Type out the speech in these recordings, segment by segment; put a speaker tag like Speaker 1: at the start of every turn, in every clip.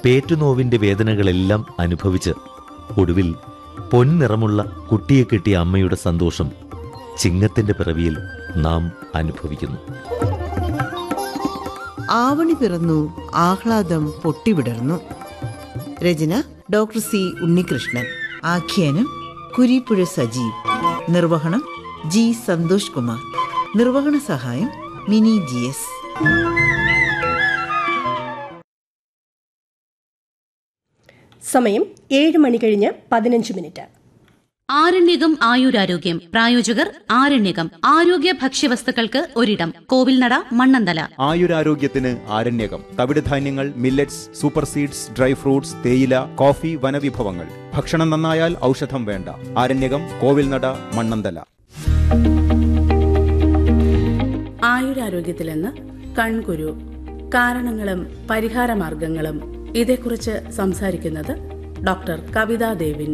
Speaker 1: പേറ്റുനോവിന്റെ വേദനകളെല്ലാം അനുഭവിച്ച് ഒടുവിൽ പൊൻനിറമുള്ള കുട്ടിയെ കിട്ടിയ അമ്മയുടെ സന്തോഷം ചിങ്ങത്തിന്റെ പിറവിയിൽ നാം അനുഭവിക്കുന്നു
Speaker 2: ആവണി പിറന്നു ആഹ്ലാദം പൊട്ടിവിടർന്നു രചന ഡോക്ടർ സി ഉണ്ണികൃഷ്ണൻ ആഖ്യാനം കുരിപ്പുഴ സജീവ് നിർവഹണം ജി സന്തോഷ് കുമാർ നിർവഹണ സഹായം മിനി ജി എസ്
Speaker 3: സമയം ഏഴ് മണി കഴിഞ്ഞ് പതിനഞ്ച് മിനിറ്റ്
Speaker 4: ആരണ്യകം ആയുരാരോഗ്യം പ്രായോജകർ ആരണ്യകം ആരോഗ്യ ഭക്ഷ്യവസ്തുക്കൾക്ക് ഒരിടം കോവിൽനട മണ്ണന്തല
Speaker 5: ആയുരാരോഗ്യത്തിന് ആരണ്യകം തവിടുധാന്യങ്ങൾ millets super seeds dry fruits തേയില കോഫി വനവിഭവങ്ങൾ ഭക്ഷണം നന്നായാൽ ഔഷധം വേണ്ട ആരണ്യകം കോവിൽനട മണ്ണന്തല
Speaker 6: ആയുരാരോഗ്യത്തിൽ നിന്ന് കൺകുരു കാരണങ്ങളും പരിഹാരമാർഗങ്ങളും ഇതേക്കുറിച്ച് സംസാരിക്കുന്നത് ഡോക്ടർ കവിതാ ദേവിൻ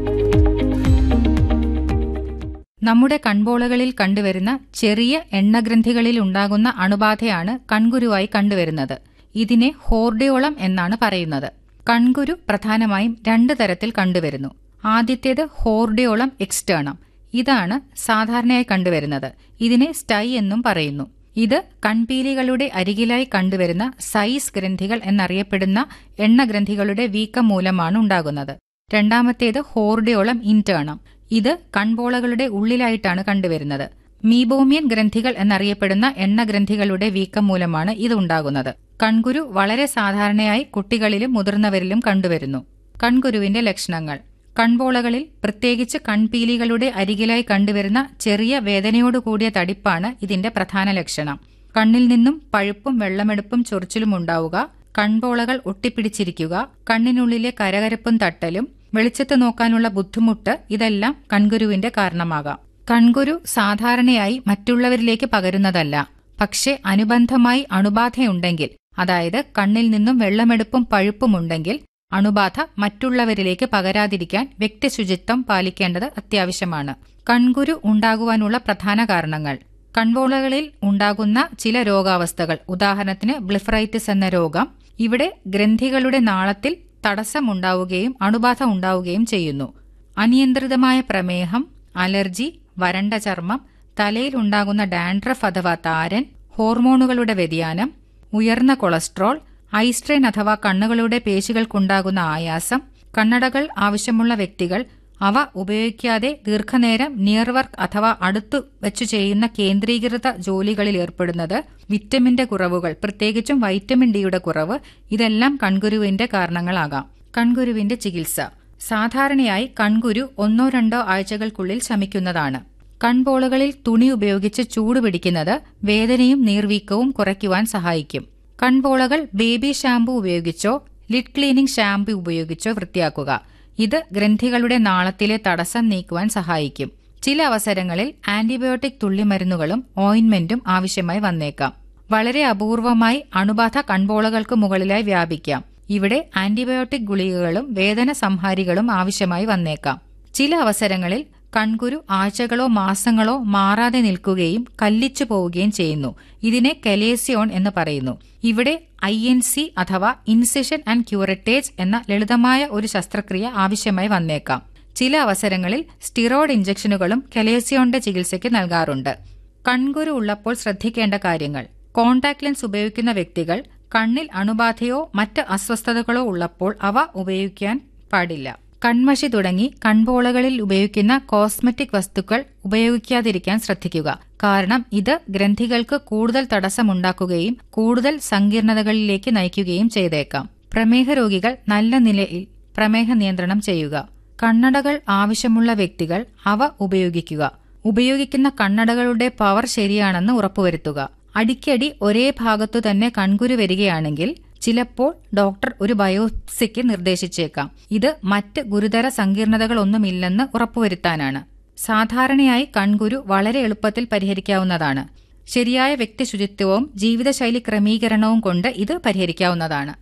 Speaker 7: നമ്മുടെ കൺപോളകളിൽ കണ്ടുവരുന്ന ചെറിയ എണ്ണഗ്രന്ഥികളിൽ ഉണ്ടാകുന്ന അണുബാധയാണ് കൺകുരുവായി കണ്ടുവരുന്നത് ഇതിനെ ഹോർഡിയോളം എന്നാണ് പറയുന്നത് കൺകുരു പ്രധാനമായും രണ്ട് തരത്തിൽ കണ്ടുവരുന്നു ആദ്യത്തേത് ഹോർഡിയോളം എക്സ്റ്റേണം ഇതാണ് സാധാരണയായി കണ്ടുവരുന്നത് ഇതിനെ സ്റ്റൈ എന്നും പറയുന്നു ഇത് കൺപീലികളുടെ അരികിലായി കണ്ടുവരുന്ന സൈസ് ഗ്രന്ഥികൾ എന്നറിയപ്പെടുന്ന എണ്ണഗ്രന്ഥികളുടെ വീക്കം മൂലമാണ് ഉണ്ടാകുന്നത് രണ്ടാമത്തേത് ഹോർഡിയോളം ഇന്റേണം ഇത് കൺപോളകളുടെ ഉള്ളിലായിട്ടാണ് കണ്ടുവരുന്നത് മീബോമിയൻ ഗ്രന്ഥികൾ എന്നറിയപ്പെടുന്ന എണ്ണഗ്രന്ഥികളുടെ വീക്കം മൂലമാണ് ഇത് ഉണ്ടാകുന്നത് കൺകുരു വളരെ സാധാരണയായി കുട്ടികളിലും മുതിർന്നവരിലും കണ്ടുവരുന്നു കൺകുരുവിന്റെ ലക്ഷണങ്ങൾ കൺപോളകളിൽ പ്രത്യേകിച്ച് കൺപീലികളുടെ അരികിലായി കണ്ടുവരുന്ന ചെറിയ വേദനയോടുകൂടിയ തടിപ്പാണ് ഇതിന്റെ പ്രധാന ലക്ഷണം കണ്ണിൽ നിന്നും പഴുപ്പും വെള്ളമെടുപ്പും ചൊറിച്ചിലും ഉണ്ടാവുക കൺപോളകൾ ഒട്ടിപ്പിടിച്ചിരിക്കുക കണ്ണിനുള്ളിലെ കരകരപ്പും തട്ടലും വെളിച്ചത്ത് നോക്കാനുള്ള ബുദ്ധിമുട്ട് ഇതെല്ലാം കൺകുരുവിന്റെ കാരണമാകാം കൺകുരു സാധാരണയായി മറ്റുള്ളവരിലേക്ക് പകരുന്നതല്ല പക്ഷേ അനുബന്ധമായി അണുബാധയുണ്ടെങ്കിൽ അതായത് കണ്ണിൽ നിന്നും വെള്ളമെടുപ്പും പഴുപ്പും ഉണ്ടെങ്കിൽ അണുബാധ മറ്റുള്ളവരിലേക്ക് പകരാതിരിക്കാൻ വ്യക്തിശുചിത്വം പാലിക്കേണ്ടത് അത്യാവശ്യമാണ് കൺകുരു ഉണ്ടാകുവാനുള്ള പ്രധാന കാരണങ്ങൾ കൺപോളകളിൽ ഉണ്ടാകുന്ന ചില രോഗാവസ്ഥകൾ ഉദാഹരണത്തിന് ബ്ലിഫറൈറ്റിസ് എന്ന രോഗം ഇവിടെ ഗ്രന്ഥികളുടെ നാളത്തിൽ തടസ്സമുണ്ടാവുകയും അണുബാധ ഉണ്ടാവുകയും ചെയ്യുന്നു അനിയന്ത്രിതമായ പ്രമേഹം അലർജി വരണ്ട ചർമ്മം തലയിൽ ഉണ്ടാകുന്ന ഡാൻഡ്രഫ് അഥവാ താരൻ ഹോർമോണുകളുടെ വ്യതിയാനം ഉയർന്ന കൊളസ്ട്രോൾ ഐസ്ട്രെയിൻ അഥവാ കണ്ണുകളുടെ പേശികൾക്കുണ്ടാകുന്ന ആയാസം കണ്ണടകൾ ആവശ്യമുള്ള വ്യക്തികൾ അവ ഉപയോഗിക്കാതെ ദീർഘനേരം നിയർ വർക്ക് അഥവാ അടുത്തു വെച്ചു ചെയ്യുന്ന കേന്ദ്രീകൃത ജോലികളിൽ ഏർപ്പെടുന്നത് വിറ്റമിന്റെ കുറവുകൾ പ്രത്യേകിച്ചും വൈറ്റമിൻ ഡിയുടെ കുറവ് ഇതെല്ലാം കൺകുരുവിന്റെ കാരണങ്ങളാകാം കൺകുരുവിന്റെ ചികിത്സ സാധാരണയായി കൺകുരു ഒന്നോ രണ്ടോ ആഴ്ചകൾക്കുള്ളിൽ ശമിക്കുന്നതാണ് കൺപോളകളിൽ തുണി ഉപയോഗിച്ച് ചൂട് പിടിക്കുന്നത് വേദനയും നീർവീക്കവും കുറയ്ക്കുവാൻ സഹായിക്കും കൺപോളകൾ ബേബി ഷാംപൂ ഉപയോഗിച്ചോ ലിഡ് ക്ലീനിംഗ് ഷാംപൂ ഉപയോഗിച്ചോ വൃത്തിയാക്കുക ഇത് ഗ്രന്ഥികളുടെ നാളത്തിലെ തടസ്സം നീക്കുവാൻ സഹായിക്കും ചില അവസരങ്ങളിൽ ആന്റിബയോട്ടിക് തുള്ളിമരുന്നുകളും ഓയിന്റ്മെന്റും ആവശ്യമായി വന്നേക്കാം വളരെ അപൂർവമായി അണുബാധ കൺപോളകൾക്ക് മുകളിലായി വ്യാപിക്കാം ഇവിടെ ആന്റിബയോട്ടിക് ഗുളികകളും വേദന സംഹാരികളും ആവശ്യമായി വന്നേക്കാം ചില അവസരങ്ങളിൽ കൺകുരു ആഴ്ചകളോ മാസങ്ങളോ മാറാതെ നിൽക്കുകയും കല്ലിച്ചു പോവുകയും ചെയ്യുന്നു ഇതിനെ കെലേസിയോൺ എന്ന് പറയുന്നു ഇവിടെ ഐ എൻ സി അഥവാ ഇൻസിഷൻ ആൻഡ് ക്യൂററ്റേജ് എന്ന ലളിതമായ ഒരു ശസ്ത്രക്രിയ ആവശ്യമായി വന്നേക്കാം ചില അവസരങ്ങളിൽ സ്റ്റിറോയിഡ് ഇഞ്ചക്ഷനുകളും കെലേസിയോണിന്റെ ചികിത്സയ്ക്ക് നൽകാറുണ്ട് കൺകുരു ഉള്ളപ്പോൾ ശ്രദ്ധിക്കേണ്ട കാര്യങ്ങൾ കോൺടാക്ട് ലെൻസ് ഉപയോഗിക്കുന്ന വ്യക്തികൾ കണ്ണിൽ അണുബാധയോ മറ്റ് അസ്വസ്ഥതകളോ ഉള്ളപ്പോൾ അവ ഉപയോഗിക്കാൻ പാടില്ല കൺമഷി തുടങ്ങി കൺപോളകളിൽ ഉപയോഗിക്കുന്ന കോസ്മെറ്റിക് വസ്തുക്കൾ ഉപയോഗിക്കാതിരിക്കാൻ ശ്രദ്ധിക്കുക കാരണം ഇത് ഗ്രന്ഥികൾക്ക് കൂടുതൽ തടസ്സമുണ്ടാക്കുകയും കൂടുതൽ സങ്കീർണതകളിലേക്ക് നയിക്കുകയും ചെയ്തേക്കാം പ്രമേഹ രോഗികൾ നല്ല നിലയിൽ പ്രമേഹ നിയന്ത്രണം ചെയ്യുക കണ്ണടകൾ ആവശ്യമുള്ള വ്യക്തികൾ അവ ഉപയോഗിക്കുക ഉപയോഗിക്കുന്ന കണ്ണടകളുടെ പവർ ശരിയാണെന്ന് ഉറപ്പുവരുത്തുക അടിക്കടി ഒരേ ഭാഗത്തു തന്നെ കൺകുരു വരികയാണെങ്കിൽ ചിലപ്പോൾ ഡോക്ടർ ഒരു ബയോപ്സിക്ക് നിർദ്ദേശിച്ചേക്കാം ഇത് മറ്റ് ഗുരുതര സങ്കീർണതകളൊന്നുമില്ലെന്ന് ഉറപ്പുവരുത്താനാണ് സാധാരണയായി കൺകുരു വളരെ എളുപ്പത്തിൽ പരിഹരിക്കാവുന്നതാണ് ശരിയായ വ്യക്തി ശുചിത്വവും ജീവിതശൈലി ക്രമീകരണവും കൊണ്ട് ഇത് പരിഹരിക്കാവുന്നതാണ്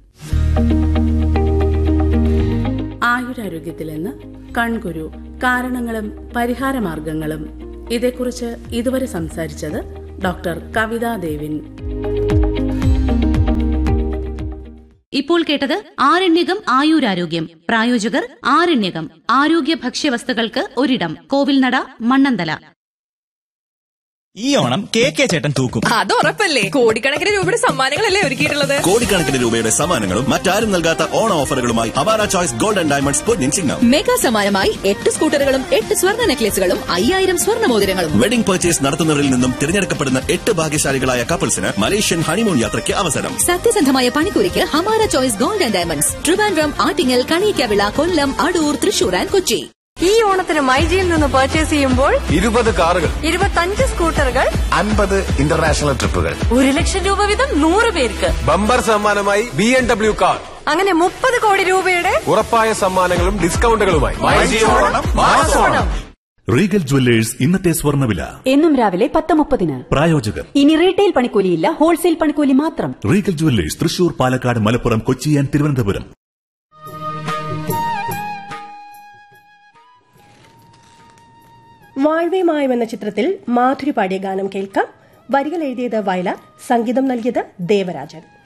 Speaker 6: ആയുരാരോഗ്യത്തിൽ നിന്ന് കൺകുരു കാരണങ്ങളും പരിഹാരമാർഗങ്ങളും ഇതേക്കുറിച്ച് ഇതുവരെ സംസാരിച്ചത് ഡോക്ടർ കവിതാ ദേവിൻ
Speaker 4: ഇപ്പോൾ കേട്ടത് ആരണ്യകം ആയുരാരോഗ്യം പ്രായോജകർ ആരണ്യകം ആരോഗ്യ ഭക്ഷ്യവസ്തുക്കൾക്ക് ഒരിടം കോവിൽനട മണ്ണന്തല
Speaker 8: ഈ ഓണം കെ കെ ചേട്ടൻ തൂക്കും
Speaker 9: അത് ഉറപ്പല്ലേ കോടിക്കണക്കിന് രൂപയുടെ സമ്മാനങ്ങളല്ലേ ഒരുക്കിയിട്ടുള്ളത്
Speaker 10: കോടിക്കണക്കിന് രൂപയുടെ സമ്മാനങ്ങളും മറ്റാരും നൽകാത്ത ഓണ ഓഫറുകളുമായി അവാര ചോയ്സ് ഗോൾഡ് ആൻഡ് ഡയമണ്ട്സ് പൊന്നിൻ ചിഹ്നം
Speaker 9: മെഗാ സമ്മാനമായി എട്ട് സ്കൂട്ടറുകളും എട്ട് സ്വർണ്ണ നെക്ലേസുകളും അയ്യായിരം സ്വർണ്ണ മോതിരങ്ങളും
Speaker 10: വെഡിംഗ് പർച്ചേസ് നടത്തുന്നവരിൽ നിന്നും തിരഞ്ഞെടുക്കപ്പെടുന്ന എട്ട് ഭാഗ്യശാലികളായ കപ്പിൾസിന് മലേഷ്യൻ ഹണിമൂൺ യാത്രയ്ക്ക് അവസരം
Speaker 9: സത്യസന്ധമായ പണിക്കൂലിക്ക് Hamara choice gold and diamonds Trivandrum Attingal Kaniyikkavila Kollam Adoor Thrissur and Kochi
Speaker 11: ഈ ഓണത്തിന് മൈജിയിൽ നിന്ന് പർച്ചേസ് ചെയ്യുമ്പോൾ
Speaker 12: ഇരുപത് കാറുകൾ
Speaker 11: ഇരുപത്തഞ്ച് സ്കൂട്ടറുകൾ
Speaker 12: അൻപത് ഇന്റർനാഷണൽ ട്രിപ്പുകൾ
Speaker 11: ഒരു ലക്ഷം രൂപ വീതം നൂറ് പേർക്ക്
Speaker 12: ബമ്പർ സമ്മാനമായി ബി എം ഡബ്ല്യു കാർ
Speaker 11: അങ്ങനെ മുപ്പത് കോടി രൂപയുടെ
Speaker 12: ഉറപ്പായ സമ്മാനങ്ങളും ഡിസ്കൗണ്ടുകളുമായി
Speaker 13: റീഗൽ ജുവല്ലേഴ്സ് ഇന്നത്തെ സ്വർണ്ണവില
Speaker 14: എന്നും രാവിലെ പത്ത് മുപ്പതിന്
Speaker 13: പ്രായോജകർ
Speaker 14: ഇനി റീറ്റെയിൽ പണിക്കൂലിയില്ല ഹോൾസെയിൽ പണിക്കൂലി മാത്രം
Speaker 13: Regal jewellers Thrissur Palakkad Malappuram Kochi and Thiruvananthapuram
Speaker 3: Vazhve Mayam എന്ന ചിത്രത്തിൽ മാധുരി പാടിയ ഗാനം കേൾക്കാം വരികൾ എഴുതിയത് വയലാർ സംഗീതം നൽകിയത് ദേവരാജൻ